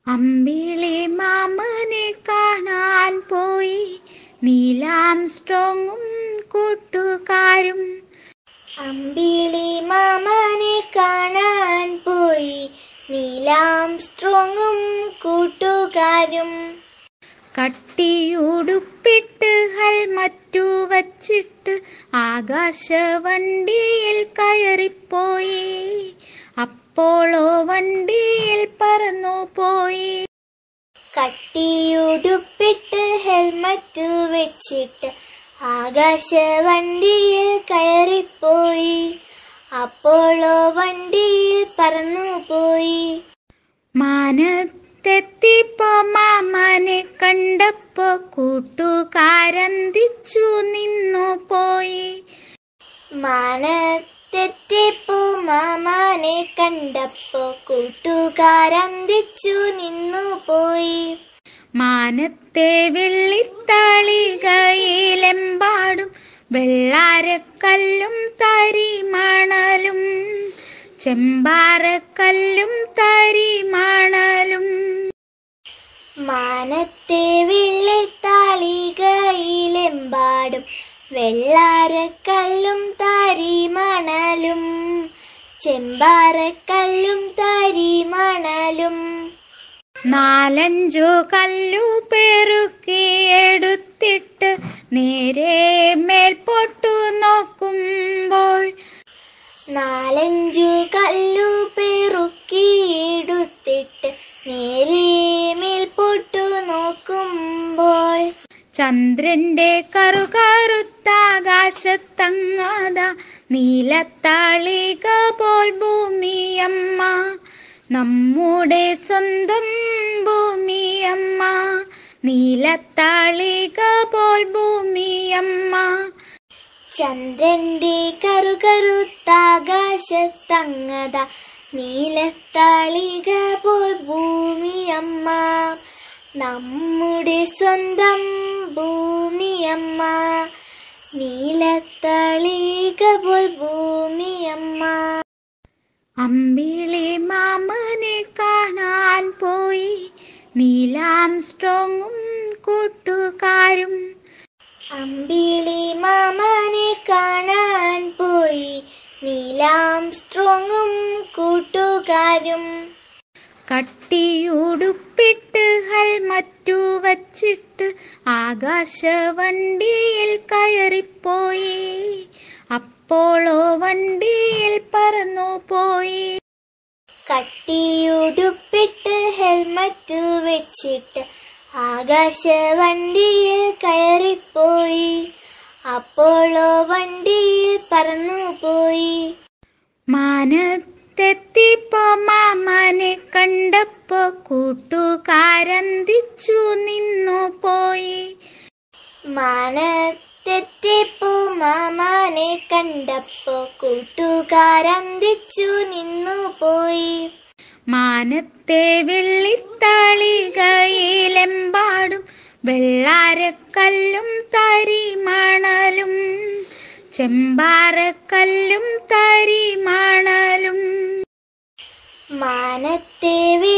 അമ്പിളി മാമനെ കാണാൻ പോയി നീലാം സ്ട്രോങ്ങും കൂട്ടുകാരും അമ്പിളി മാമനെ കാണാൻ പോയി നീലാം സ്ട്രോങ്ങും കൂട്ടുകാരും കട്ടിയുടുപ്പിട്ട് ഹെൽമറ്റു വച്ചിട്ട് ആകാശവണ്ടിയിൽ കയറിപ്പോയി അപ്പോളോ വണ്ടിയിൽ പറന്നു പോയി കട്ടിയുടുപ്പിട്ട് ഹെൽമറ്റ് വെച്ചിട്ട് ആകാശവണ്ടിയിൽ കയറിപ്പോയി അപ്പോളോ വണ്ടിയിൽ പറന്നുപോയി മാനത്തെത്തിപ്പോ മാമനെ കണ്ടപ്പോ കൂട്ടുകാരന്തിച്ചു നിന്നു പോയി മാനത്തെത്തിപ്പോ മാമാനെ കണ്ടപ്പോ കൂട്ടുകാരന്തിച്ചു നിന്നു പോയി മാനത്തെ വെള്ളിത്താളികയിലെമ്പാടും വെള്ളാരക്കല്ലും തരിമണലും ചെമ്പാറക്കല്ലും തരിമണലും മാനത്തെ വെള്ളിത്താളികയിലെമ്പാടും വെള്ളാരക്കല്ലും തരിമണലും ചെമ്പാറക്കല്ലും തരിമണലും നാലഞ്ചു കല്ലു പെറുക്കിയെടുത്തിട്ട് നേരെ മേൽപോട്ടു നോക്കുമ്പോൾ നാലഞ്ചു കല്ലു പെറുക്കിയെടുത്തിട്ട് നേരെ മേൽപോട്ടു നോക്കുമ്പോൾ ചന്ദ്രന്റെ കറുകറുത്താകാശത്തങ്ങാത നീലത്താളിക പോൽ ഭൂമിയമ്മ നമ്മുടെ സ്വന്തം ഭൂമിയമ്മ നീലത്താളിക പോൽ ഭൂമിയമ്മ ചന്ദ്രന്റെ കറുകറുത്താകാശത്തങ്ങത നീലത്താളിക പോൽ ഭൂമിയമ്മ നമ്മുടെ സ്വന്തം ഭൂമിയമ്മ നീലത്താളിക പോൽ ഭൂമിയമ്മ അമ്പിളി മാമനെ കാണാൻ പോയി നീലാം സ്ട്രോങ്ങും കൂട്ടുകാരും അമ്പിളി മാമനെ കാണാൻ പോയി നീലാം സ്ട്രോങ്ങും കൂട്ടുകാരും കട്ടിയുടുപ്പിട്ട് ഹെൽമറ്റു വച്ചിട്ട് ആകാശവണ്ടിയിൽ കയറിപ്പോയി അപ്പോളോ വണ്ടിയിൽ പറന്നു പോയി കട്ടിയുടുപ്പിട്ട് ഹെൽമറ്റ് വെച്ചിട്ട് ആകാശവണ്ടിയിൽ കയറിപ്പോയി അപ്പോളോ വണ്ടിയിൽ പറന്നുപോയി മാനത്തെത്തിപ്പോ മാമനെ കണ്ടപ്പോ കൂട്ടുകാരന്തിച്ചു നിന്നു പോയി മാനത്തെത്തിപ്പോ മാമാനെ കണ്ടപ്പോ കൂട്ടുകാരന്തിച്ചു നിന്നു പോയി മാനത്തെ വെള്ളിത്താളികയിലെമ്പാടും വെള്ളാരക്കല്ലും തരിമണലും ചെമ്പാറക്കല്ലും തരിമണലും മാനത്തെ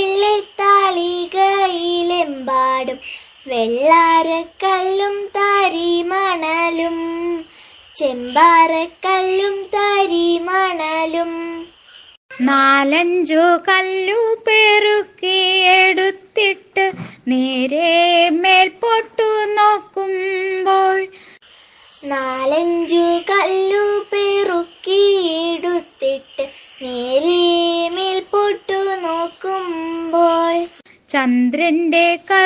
വെള്ളിത്താളികയിലെമ്പാടും വെള്ളാരക്കല്ലും തരിമണലും ചെമ്പാറക്കല്ലും തരിമണലും നാലഞ്ചു കല്ലു പെറുക്കിയെടുത്തിട്ട് നേരെ മേൽപോട്ടു നോക്കുമ്പോൾ നാലഞ്ചു കല്ലു പെറുക്കിയെടുത്തിട്ട് നേരെ മേൽപോട്ടു നോക്കുമ്പോൾ ചന്ദ്രന്റെ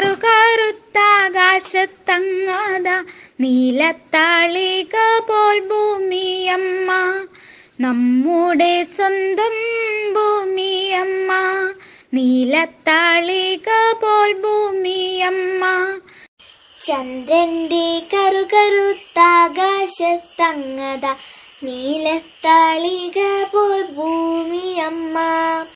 കറുകറുത്താകാശത്തങ്ങാത നീലത്താളിക പോൽ ഭൂമിയമ്മ നമ്മുടെ സ്വന്തം ഭൂമിയമ്മ നീലത്താളിക പോൽ ഭൂമിയമ്മ ചന്ദ്രന്റെ കറുകറുത്താകാശത്തങ്ങത നീലത്താളിക പോൽ ഭൂമിയമ്മ